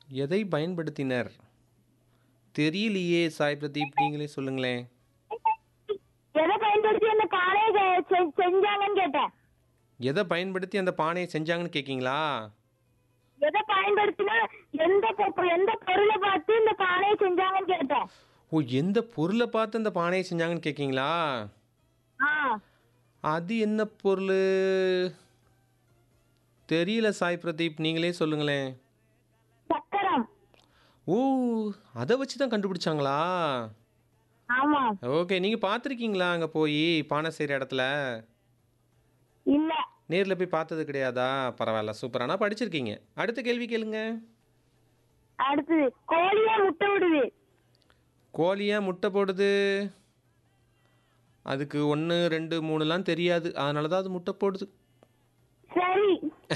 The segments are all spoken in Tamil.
எதை பயன்படுத்தினர் தெரியலையே சாய் பிரதீப் நீங்களே சொல்லுங்களேன் எதை பயன்படுத்தி அந்த பானையை செ- செ- செஞ்சாங்கன்னு கேட்டேன் எதை பயன்படுத்தி அந்த பானையை செஞ்சாங்கன்னு கேட்கீங்களா எதை பயன்படுத்தினா எந்த பொ- எந்த பொருளை பார்த்து இந்த பானையை செஞ்சாங்கன்னு கேட்டேன் ஓ எந்த பொருளை பார்த்து அந்த பானையை செஞ்சாங்கன்னு கேட்கீங்களா ஆ அது என்ன பொருள் தெரியல சாய் பிரதீப் நீங்களே சொல்லுங்களேன் சக்கரம் ஓ அதை வச்சு தான் கண்டுபிடிச்சாங்களா ஆமா ஓகே நீங்கள் பார்த்துருக்கீங்களா அங்கே போய் பானை செய்கிற இடத்துல இல்ல நேரில் போய் பார்த்தது கிடையாதா பரவாயில்ல சூப்பர் ஆனால் படிச்சிருக்கீங்க அடுத்த கேள்வி கேளுங்க அடுத்தது கோழியா முட்டை விடுது கோழியா முட்டை போடுது அதுக்கு ஒன்று ரெண்டு மூணுலாம் தெரியாது அதனால தான் அது முட்டை போடுது சரி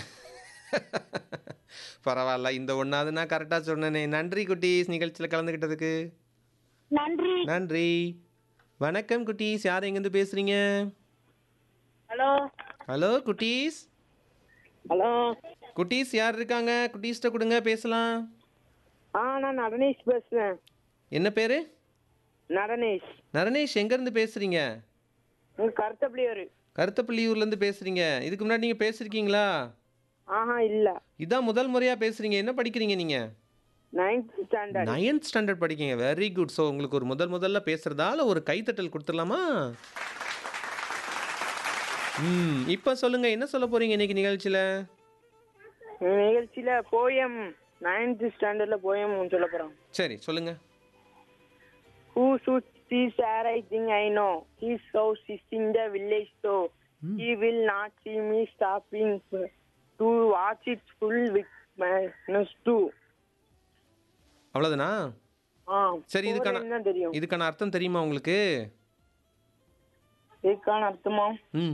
பரவாயில்ல இந்த ஒன்றாவது நான் கரெக்டாக சொன்னேனே நன்றி குட்டீஸ் நிகழ்ச்சியில் கலந்துக்கிட்டதுக்கு நன்றி நன்றி வணக்கம் குட்டீஸ் யார் எங்கேருந்து பேசுகிறீங்க ஹலோ ஹலோ குட்டீஸ் ஹலோ குட்டீஸ் யார் இருக்காங்க குட்டீஸ்கிட்ட கொடுங்க பேசலாம் ஆ நான் நடனேஷ் பேசுறேன் என்ன பேர் நடனேஷ் நரனேஷ் எங்கேருந்து பேசுகிறீங்க உங்க கருத்தப்படியாரு கருத்தப்பள்ளியூர்லேருந்து பேசுகிறீங்க இதுக்கு முன்னாடி நீங்கள் பேசியிருக்கீங்களா ஆஹா இல்ல இதான் முதல் முறையாக பேசுகிறீங்க என்ன படிக்கிறீங்க நீங்கள் நைன்த் ஸ்டாண்டர்ட் நைன்த் ஸ்டாண்டர்ட் படிக்கீங்க வெரி குட் ஸோ உங்களுக்கு ஒரு முதல் முதல்ல பேசுகிறதால ஒரு கைத்தட்டல் கொடுத்துடலாமா ம் இப்போ சொல்லுங்கள் என்ன சொல்ல போகிறீங்க இன்னைக்கு நிகழ்ச்சியில் நிகழ்ச்சியில போயம் நைன்த் ஸ்டாண்டர்ட்ல போயம் சொல்ல போறோம் சரி சொல்லுங்கள் who should sees air I think I know his house is in the village so he will not see me stopping to watch it full with minus two அவ்வளோதானா ஆ சரி இதுக்கான என்ன தெரியும் இதுக்கான அர்த்தம் தெரியுமா உங்களுக்கு இதுக்கான அர்த்தமா ம்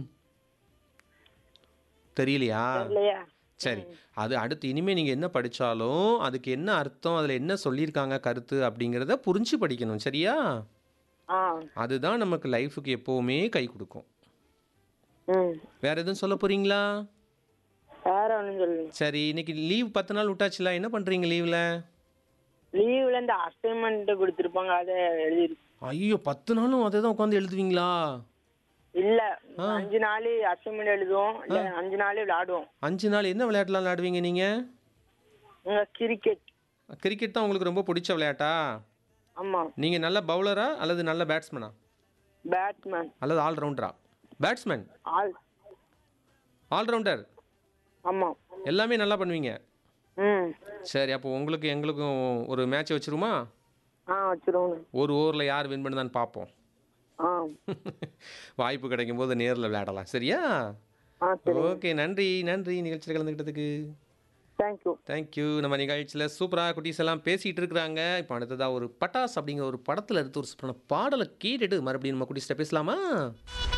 தெரியலையா இல்லையா சரி அது அடுத்து இனிமேல் நீங்கள் என்ன படித்தாலும் அதுக்கு என்ன அர்த்தம் அதில் என்ன சொல்லியிருக்காங்க கருத்து அப்படிங்கிறத புரிஞ்சு படிக்கணும் சரியா ஆ அதுதான் நமக்கு லைஃபுக்கு எப்போவுமே கை கொடுக்கும் ம் வேற எதுவும் சொல்ல போறீங்களா வேற ஒன்றும் சொல்லுங்க சரி இன்னைக்கு லீவ் பத்து நாள் விட்டாச்சுல என்ன பண்ணுறீங்க லீவில் லீவ்ல இந்த அசைன்மெண்ட் கொடுத்துருப்பாங்க அதை எழுதி ஐயோ பத்து நாளும் அதை தான் உட்காந்து எழுதுவீங்களா இல்ல அஞ்சு நாள் அசைன்மெண்ட் எழுதுவோம் இல்ல அஞ்சு நாள் விளையாடுவோம் அஞ்சு நாள் என்ன விளையாட்டுலாம் விளையாடுவீங்க நீங்கள் உங்க கிரிக்கெட் கிரிக்கெட் தான் உங்களுக்கு ரொம்ப பிடிச்ச விளையாட்டா ஆமா நீங்கள் நல்ல பவுலரா அல்லது நல்ல பேட்ஸ்மேனா பேட்ஸ்மேன் அல்லது ஆல்ரவுண்டரா பேட்ஸ்மேன் ஆல் ஆல்ரவுண்டர் ஆமா எல்லாமே நல்லா பண்ணுவீங்க ம் சரி அப்போ உங்களுக்கு எங்களுக்கும் ஒரு மேட்ச் வச்சிருமா ஆ வச்சிருவோம் ஒரு ஓவரில் யார் வின் பண்ணுதான்னு பார்ப்போம் ஆ வாய்ப்பு கிடைக்கும் போது நேரில் விளையாடலாம் சரியா ஆ சரி ஓகே நன்றி நன்றி நிகழ்ச்சியில் கலந்துக்கிட்டதுக்கு தேங்க்யூ தேங்க்யூ நம்ம நிகழ்ச்சியில் சூப்பராக குட்டீஸ் எல்லாம் பேசிகிட்டு இருக்கிறாங்க இப்போ அடுத்ததாக ஒரு பட்டாஸ் அப்படிங்கிற ஒரு படத்தில் எடுத்து ஒரு சூப்பரான பாடலை கேட்டுட்டு மறுபடியும் நம்ம குட்டீஸ்கிட்ட பேசலாமா